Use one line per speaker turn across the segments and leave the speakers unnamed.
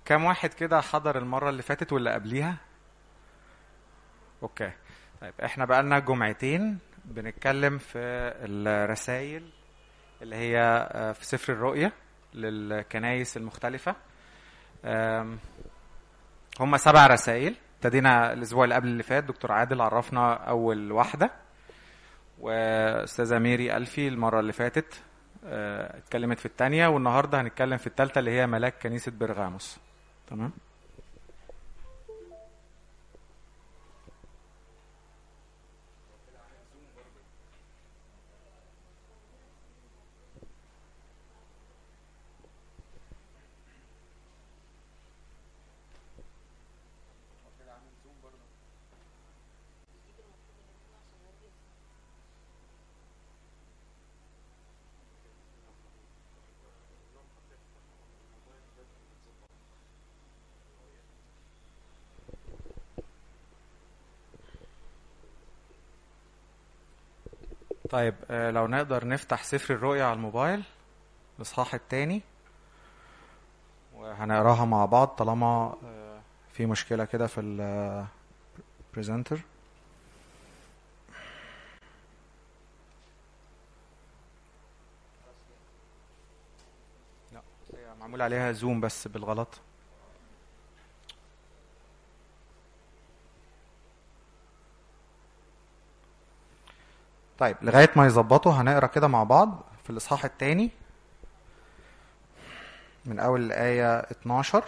كام واحد كده حضر المرة اللي فاتت واللي قبليها اوكي طيب احنا بقالنا جمعتين بنتكلم في الرسائل اللي هي آه، في سفر الرؤيا للكنايس المختلفة آم، هم سبع رسائل ابتدينا الاسبوع اللي قبل اللي فات دكتور عادل عرفنا اول واحدة واستاذة ميري الفي المرة اللي فاتت آه، اتكلمت في الثانية والنهاردة هنتكلم في الثالثة اللي هي ملاك كنيسة برغاموس تمام طيب آه، لو نقدر نفتح سفر الرؤيا على الموبايل الإصحاح التاني وهنقراها مع بعض طالما آه، في مشكلة كده في البريزنتر لا هي معمول عليها زوم بس بالغلط طيب لغاية ما يظبطوا هنقرا كده مع بعض في الإصحاح التاني من أول الآية 12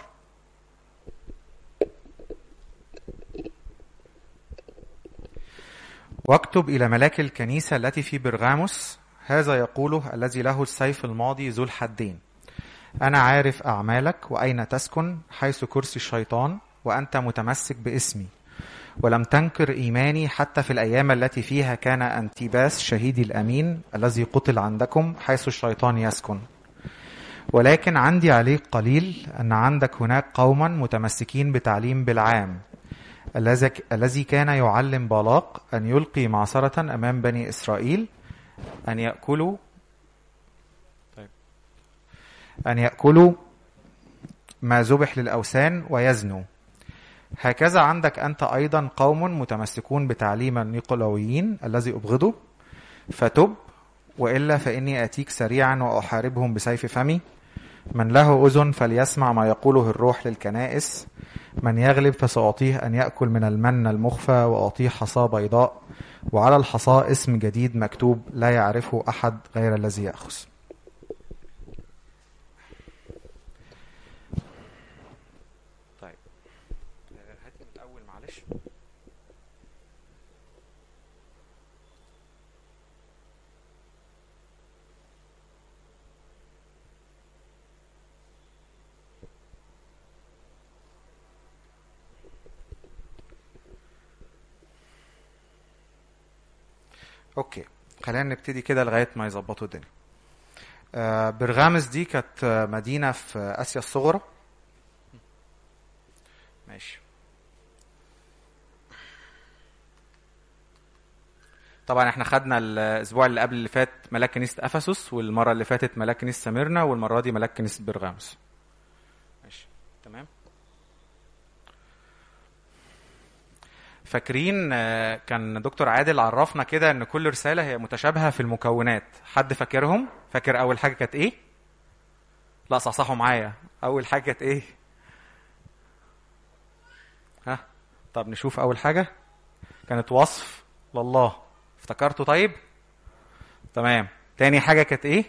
واكتب إلى ملاك الكنيسة التي في برغاموس هذا يقوله الذي له السيف الماضي ذو الحدين أنا عارف أعمالك وأين تسكن حيث كرسي الشيطان وأنت متمسك باسمي ولم تنكر إيماني حتى في الأيام التي فيها كان أنتيباس شهيدي الأمين الذي قتل عندكم حيث الشيطان يسكن ولكن عندي عليك قليل أن عندك هناك قوما متمسكين بتعليم بالعام الذي الذي كان يعلم بالاق أن يلقي معصرة أمام بني إسرائيل أن يأكلوا طيب أن يأكلوا ما ذبح للأوثان ويزنوا هكذا عندك أنت أيضا قوم متمسكون بتعليم النيقلاويين الذي أبغضه فتب وإلا فإني آتيك سريعا وأحاربهم بسيف فمي من له أذن فليسمع ما يقوله الروح للكنائس من يغلب فسأعطيه أن يأكل من المن المخفى وأعطيه حصاة بيضاء وعلى الحصاة اسم جديد مكتوب لا يعرفه أحد غير الذي يأخذ طيب هات من الأول معلش اوكي خلينا نبتدي كده لغايه ما يظبطوا الدنيا آه، برغامس دي كانت آه، مدينه في اسيا الصغرى ماشي طبعا احنا خدنا الاسبوع اللي قبل اللي فات ملاك كنيسه افسس والمره اللي فاتت ملاك كنيسه سميرنا والمره دي ملاك كنيسه برغامس ماشي تمام فاكرين آه، كان دكتور عادل عرفنا كده ان كل رساله هي متشابهه في المكونات حد فاكرهم فاكر اول حاجه كانت ايه لا صحصحوا معايا اول حاجه كانت ايه ها طب نشوف اول حاجه كانت وصف لله افتكرته طيب تمام تاني حاجه كانت ايه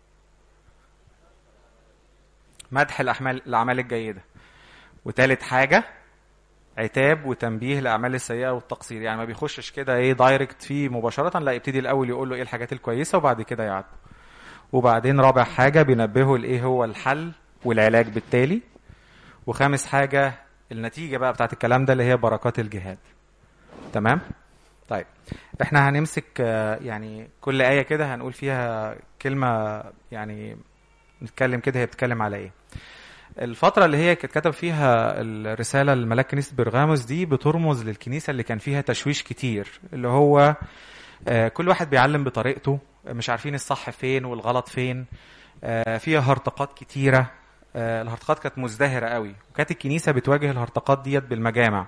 مدح الاعمال الاعمال الجيده وتالت حاجه عتاب وتنبيه الاعمال السيئه والتقصير يعني ما بيخشش كده ايه دايركت فيه مباشره لا يبتدي الاول يقول له ايه الحاجات الكويسه وبعد كده يعاتبه وبعدين رابع حاجه بينبهه لايه هو الحل والعلاج بالتالي وخامس حاجه النتيجه بقى بتاعت الكلام ده اللي هي بركات الجهاد تمام طيب احنا هنمسك آه، يعني كل ايه كده هنقول فيها كلمه يعني نتكلم كده هي بتتكلم على ايه الفترة اللي هي كانت كتب فيها الرسالة لملاك كنيسة برغاموس دي بترمز للكنيسة اللي كان فيها تشويش كتير اللي هو آه، كل واحد بيعلم بطريقته مش عارفين الصح فين والغلط فين آه، فيها هرطقات كتيرة آه، الهرطقات كانت مزدهره قوي وكانت الكنيسه بتواجه الهرطقات ديت بالمجامع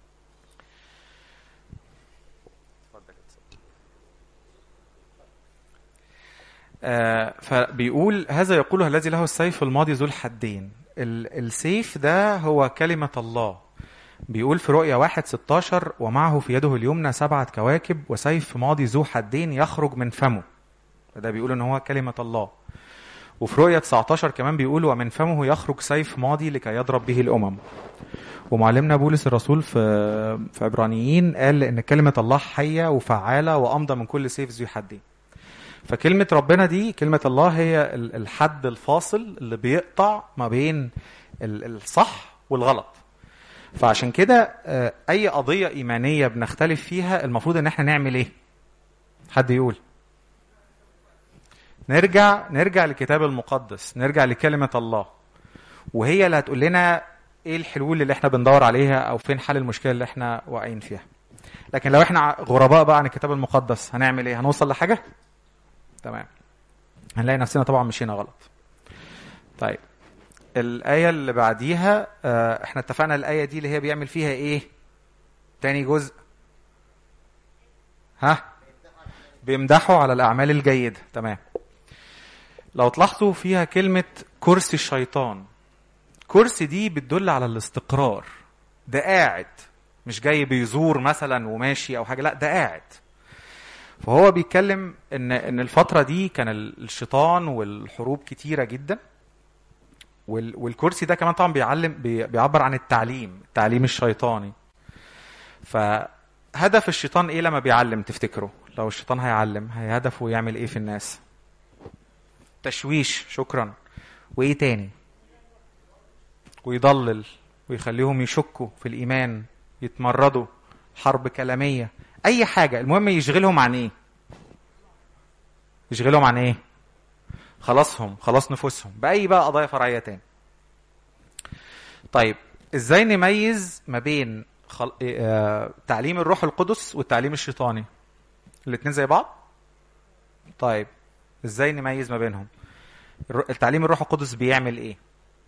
آه، فبيقول هذا يقوله الذي له السيف الماضي ذو الحدين ال- السيف ده هو كلمة الله بيقول في رؤيا واحد 16 ومعه في يده اليمنى سبعة كواكب وسيف ماضي ذو حدين يخرج من فمه ده بيقول ان هو كلمة الله وفي رؤيا 19 كمان بيقول ومن فمه يخرج سيف ماضي لكي يضرب به الأمم ومعلمنا بولس الرسول في في عبرانيين قال ان كلمة الله حية وفعالة وأمضى من كل سيف ذو حدين فكلمة ربنا دي كلمة الله هي ال- الحد الفاصل اللي بيقطع ما بين ال- الصح والغلط فعشان كده آه، أي قضية إيمانية بنختلف فيها المفروض إن احنا نعمل إيه؟ حد يقول نرجع نرجع للكتاب المقدس نرجع لكلمة الله وهي اللي هتقول لنا ايه الحلول اللي احنا بندور عليها او فين حل المشكله اللي احنا واقعين فيها لكن لو احنا غرباء بقى عن الكتاب المقدس هنعمل ايه هنوصل لحاجه تمام هنلاقي نفسنا طبعا مشينا غلط طيب الآية اللي بعديها آه، احنا اتفقنا الآية دي اللي هي بيعمل فيها ايه تاني جزء ها بيمدحوا على الأعمال الجيدة تمام لو تلاحظوا فيها كلمة كرسي الشيطان كرسي دي بتدل على الاستقرار ده قاعد مش جاي بيزور مثلا وماشي او حاجه لا ده قاعد فهو بيتكلم ان ان الفتره دي كان ال- الشيطان والحروب كتيره جدا وال- والكرسي ده كمان طبعا بيعلم بي- بيعبر عن التعليم التعليم الشيطاني فهدف الشيطان ايه لما بيعلم تفتكروا لو الشيطان هيعلم هي هدفه يعمل ايه في الناس تشويش شكرا وايه تاني ويضلل ويخليهم يشكوا في الايمان يتمردوا حرب كلاميه اي حاجه المهم يشغلهم عن ايه يشغلهم عن ايه خلاصهم خلاص نفوسهم باي بقى قضايا فرعيه تاني طيب ازاي نميز ما بين خل... آه... تعليم الروح القدس والتعليم الشيطاني الاتنين زي بعض طيب ازاي نميز ما بينهم الر- التعليم الروح القدس بيعمل ايه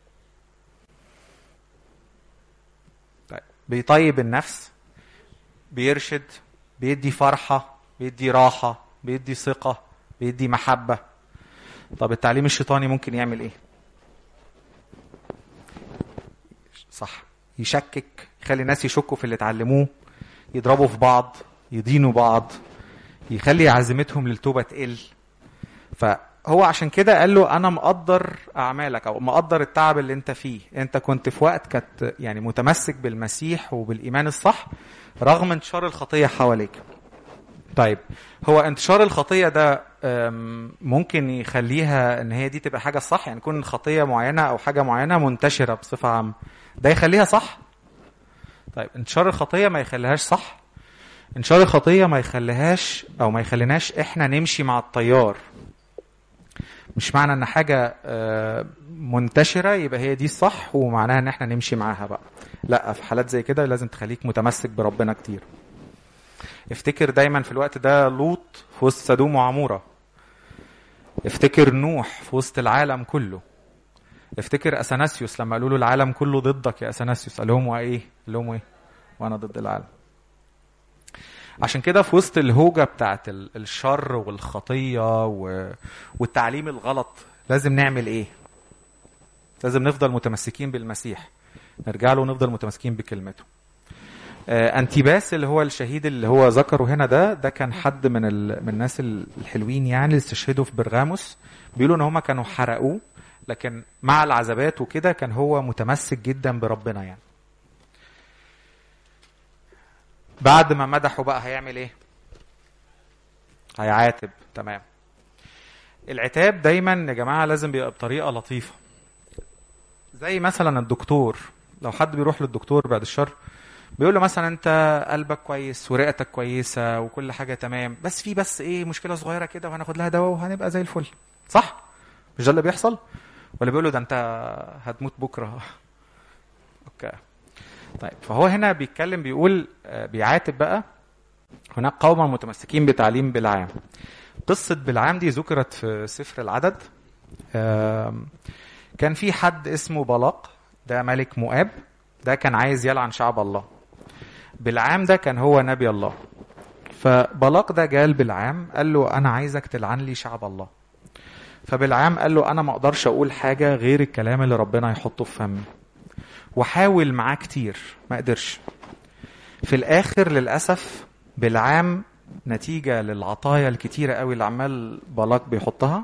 طيب بيطيب النفس بيرشد بيدي فرحة بيدي راحة بيدي ثقة بيدي محبة طب التعليم الشيطاني ممكن يعمل ايه صح يشكك يخلي الناس يشكوا في اللي اتعلموه يضربوا في بعض يدينوا بعض يخلي عزيمتهم للتوبة تقل فهو عشان كده قال له انا مقدر اعمالك او مقدر التعب اللي انت فيه انت كنت في وقت كانت يعني متمسك بالمسيح وبالايمان الصح رغم انتشار الخطيه حواليك طيب هو انتشار الخطيه ده أم، ممكن يخليها ان هي دي تبقى حاجه صح يعني يكون خطيه معينه او حاجه معينه منتشره بصفه عامه ده يخليها صح طيب انتشار الخطيه ما يخليهاش صح انتشار الخطيه ما يخليهاش او ما يخليناش احنا نمشي مع التيار مش معنى ان حاجه آه، منتشره يبقى هي دي الصح ومعناها ان احنا نمشي معاها بقى لا في حالات زي كده لازم تخليك متمسك بربنا كتير افتكر دايما في الوقت ده لوط في وسط سدوم وعموره افتكر نوح في وسط العالم كله افتكر اثناسيوس لما قالوا له العالم كله ضدك يا اثناسيوس قال لهم وايه قال لهم ايه وانا ضد العالم عشان كده في وسط الهوجة بتاعت ال- الشر والخطية و... والتعليم الغلط لازم نعمل ايه لازم نفضل متمسكين بالمسيح نرجع له ونفضل متمسكين بكلمته آه، انتيباس اللي هو الشهيد اللي هو ذكره هنا ده ده كان حد من ال... من الناس الحلوين يعني اللي استشهدوا في برغاموس بيقولوا ان هم كانوا حرقوه لكن مع العذابات وكده كان هو متمسك جدا بربنا يعني بعد ما مدحه بقى هيعمل ايه هيعاتب تمام العتاب دايما يا جماعه لازم بيبقى بطريقه لطيفه زي مثلا الدكتور لو حد بيروح للدكتور بعد الشر بيقول له مثلا انت قلبك كويس ورئتك كويسه وكل حاجه تمام بس في بس ايه مشكله صغيره كده وهناخد لها دواء وهنبقى زي الفل صح مش ده اللي بيحصل ولا بيقول له ده انت هتموت بكره اوكي طيب فهو هنا بيتكلم بيقول آه، بيعاتب بقى هناك قوما متمسكين بتعليم بلعام قصة بلعام دي ذكرت في سفر العدد آم، كان في حد اسمه بلاق ده ملك مؤاب ده كان عايز يلعن شعب الله بالعام ده كان هو نبي الله فبلاق ده جال بالعام قال له انا عايزك تلعن لي شعب الله فبالعام قال له انا ما اقدرش اقول حاجه غير الكلام اللي ربنا يحطه في فمي وحاول معاه كتير ما قدرش في الاخر للاسف بالعام نتيجه للعطايا الكتيره قوي اللي عمال بلاق بيحطها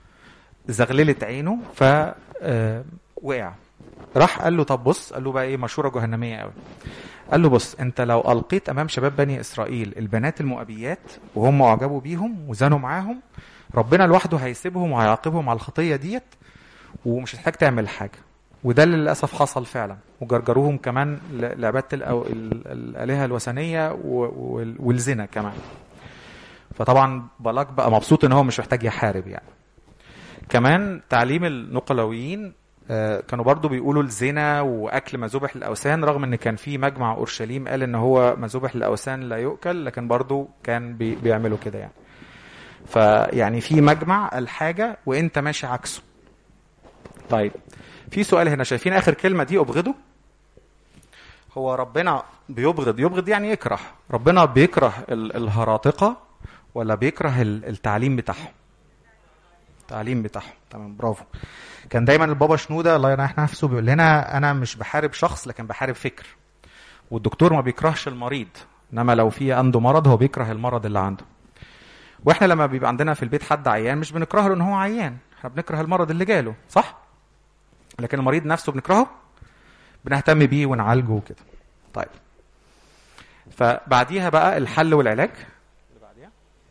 زغللت عينه ف آه، وقع راح قال له طب بص قال له بقى ايه مشوره جهنميه قوي قال له بص انت لو القيت امام شباب بني اسرائيل البنات المؤبيات وهم اعجبوا بيهم وزنوا معاهم ربنا لوحده هيسيبهم وهيعاقبهم على الخطيه ديت ومش هتحتاج تعمل حاجه وده اللي للاسف حصل فعلا وجرجروهم كمان ل- لعباده الأو- ال- الالهه الوثنيه و- وال- والزنا كمان فطبعا بلاك بقى مبسوط ان هو مش محتاج يحارب يعني كمان تعليم النقلويين آه، كانوا برضو بيقولوا الزنا واكل مذوبح للاوثان رغم ان كان في مجمع اورشليم قال ان هو مذوبح للاوثان لا يؤكل لكن برضو كان بي بيعملوا كده يعني فيعني في مجمع الحاجه وانت ماشي عكسه طيب في سؤال هنا شايفين اخر كلمه دي ابغضه هو ربنا بيبغض يبغض يعني يكره ربنا بيكره ال- الهراطقه ولا بيكره ال- التعليم بتاعهم التعليم بتاعهم تمام برافو كان دايما البابا شنوده الله يريح نفسه بيقول لنا انا مش بحارب شخص لكن بحارب فكر والدكتور ما بيكرهش المريض انما لو في عنده مرض هو بيكره المرض اللي عنده واحنا لما بيبقى عندنا في البيت حد عيان مش بنكره له ان هو عيان احنا بنكره المرض اللي جاله صح لكن المريض نفسه بنكرهه بنهتم بيه ونعالجه وكده طيب فبعديها بقى الحل والعلاج اللي بعديها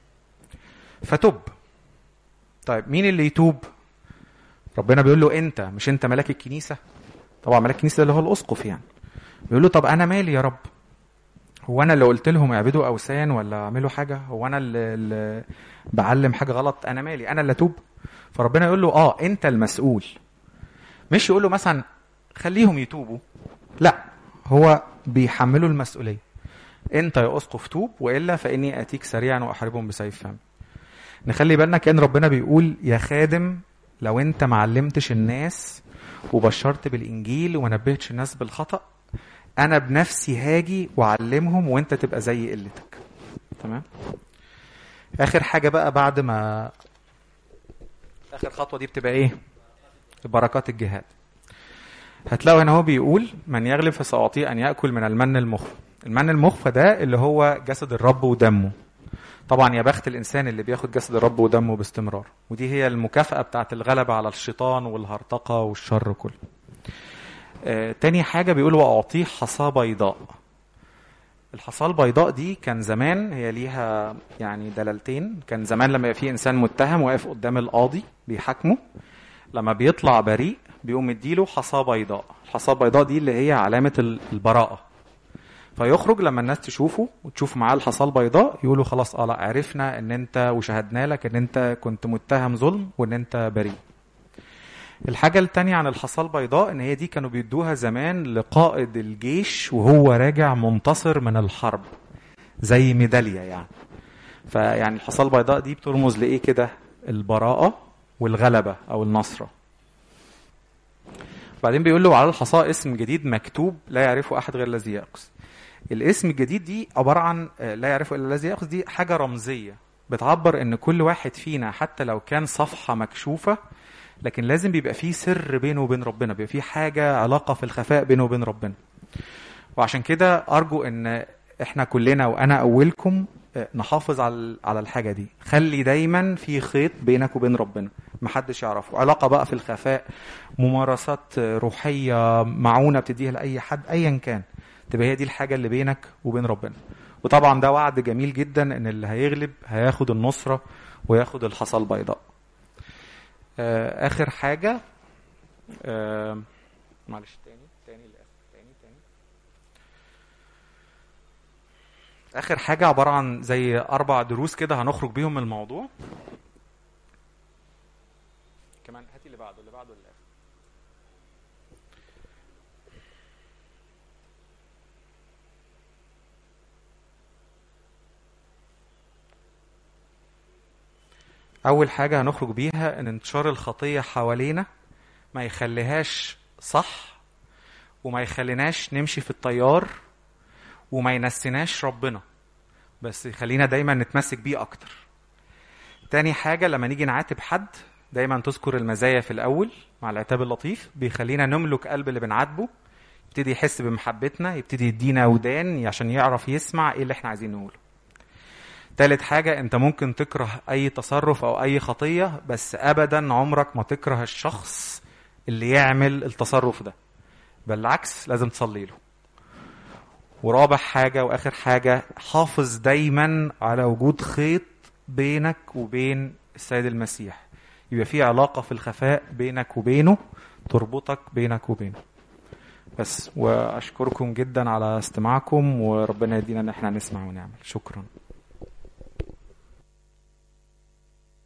فتب طيب مين اللي يتوب ربنا بيقول له انت مش انت ملاك الكنيسه طبعا ملاك الكنيسه اللي هو الاسقف يعني بيقول له طب انا مالي يا رب هو انا اللي قلت لهم اعبدوا اوثان ولا اعملوا حاجه هو انا اللي, اللي بعلم حاجه غلط انا مالي انا اللي اتوب فربنا يقول له اه انت المسؤول مش يقول له مثلا خليهم يتوبوا لا هو بيحمله المسؤوليه انت يا اسقف توب والا فاني اتيك سريعا واحاربهم بسيف فمي نخلي بالنا كان ربنا بيقول يا خادم لو انت معلمتش الناس وبشرت بالانجيل وما نبهتش الناس بالخطا انا بنفسي هاجي واعلمهم وانت تبقى زي قلتك تمام اخر حاجه بقى بعد ما اخر خطوه دي بتبقى ايه بركات الجهاد هتلاقوا هنا هو بيقول من يغلب فسأعطيه أن يأكل من المن المخفى المن المخفى ده اللي هو جسد الرب ودمه طبعا يا بخت الإنسان اللي بياخد جسد الرب ودمه باستمرار ودي هي المكافأة بتاعت الغلبة على الشيطان والهرطقة والشر كله آه تاني حاجة بيقول وأعطيه حصى بيضاء الحصاة البيضاء دي كان زمان هي ليها يعني دلالتين كان زمان لما يبقى في إنسان متهم واقف قدام القاضي بيحاكمه لما بيطلع بريء بيقوم مديله حصاه بيضاء الحصاه البيضاء دي اللي هي علامة ال- البراءة فيخرج لما الناس تشوفه وتشوف معاه الحصاه البيضاء يقولوا خلاص اه لا عرفنا ان انت وشهدنا لك ان انت كنت متهم ظلم وان انت بريء الحاجة التانية عن الحصاه البيضاء ان هي دي كانوا بيدوها زمان لقائد الجيش وهو راجع منتصر من الحرب زي ميدالية يعني فيعني الحصاه البيضاء دي بترمز لايه كده البراءة والغلبة او النصرة بعدين بيقول له على الحصاة اسم جديد مكتوب لا يعرفه احد غير الذي يأخذ الاسم الجديد دي عبارة عن آه، لا يعرفه الا الذي يأخذ دي حاجة رمزية بتعبر ان كل واحد فينا حتى لو كان صفحة مكشوفة لكن لازم بيبقى فيه سر بينه وبين ربنا بيبقى فيه حاجة علاقة في الخفاء بينه وبين ربنا وعشان كده ارجو ان احنا كلنا وانا اولكم آه، نحافظ على على الحاجه دي خلي دايما في خيط بينك وبين ربنا محدش يعرفه علاقه بقى في الخفاء ممارسات آه، روحيه معونه بتديها لاي حد ايا كان تبقى هي دي الحاجه اللي بينك وبين ربنا وطبعا ده وعد جميل جدا ان اللي هيغلب هياخد النصره وياخد الحصى البيضاء آه، اخر حاجه آه، معلش تاني تاني لآخر تاني تاني اخر حاجه عباره عن زي اربع دروس كده هنخرج بيهم من الموضوع كمان هاتي اللي بعده اللي بعده للاخر اول حاجه هنخرج بيها ان انتشار الخطيه حوالينا ما يخليهاش صح وما يخليناش نمشي في التيار وما ينسيناش ربنا بس يخلينا دايما نتمسك بيه اكتر تاني حاجة لما نيجي نعاتب حد دايما تذكر المزايا في الأول مع العتاب اللطيف بيخلينا نملك قلب اللي بنعاتبه يبتدي يحس بمحبتنا يبتدي يدينا ودان عشان يعرف يسمع ايه اللي احنا عايزين نقوله تالت حاجة انت ممكن تكره اي تصرف او اي خطية بس ابدا عمرك ما تكره الشخص اللي يعمل التصرف ده بالعكس لازم تصلي له ورابع حاجة واخر حاجة حافظ دايما على وجود خيط بينك وبين السيد المسيح يبقى في علاقة في الخفاء بينك وبينه تربطك بينك وبينه بس واشكركم جدا على استماعكم وربنا يدينا ان احنا نسمع ونعمل شكرا